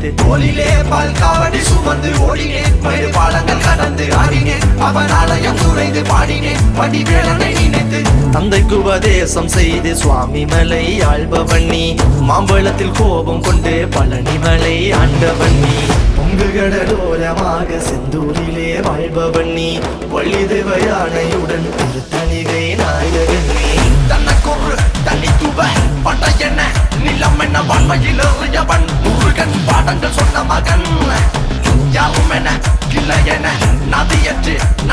நினைத்து தோளிலே பால் காவடி சுமந்து ஓடினேன் மறு பாலங்கள் கடந்து ஆடினேன் அவன் ஆலயம் குறைந்து பாடினேன் வடிவேலனை நினைத்து தந்தைக்கு உபதேசம் செய்து சுவாமி மலை ஆள்பவன் நீ மாம்பழத்தில் கோபம் கொண்டு பழனி மலை ஆண்டவன் நீ பொங்கு கடலோரமாக செந்தூரிலே வாழ்பவன் நீ வள்ளி தேவயானையுடன் திருத்தணிகை நாயகன் நீ தனக்கொரு தனித்துவ படையென நிலம் என்ன வன்மையில் எறியவன் முருகன் பாடங்கள் சொன்ன மகன் யாரும் என இல்லை என நதியற்று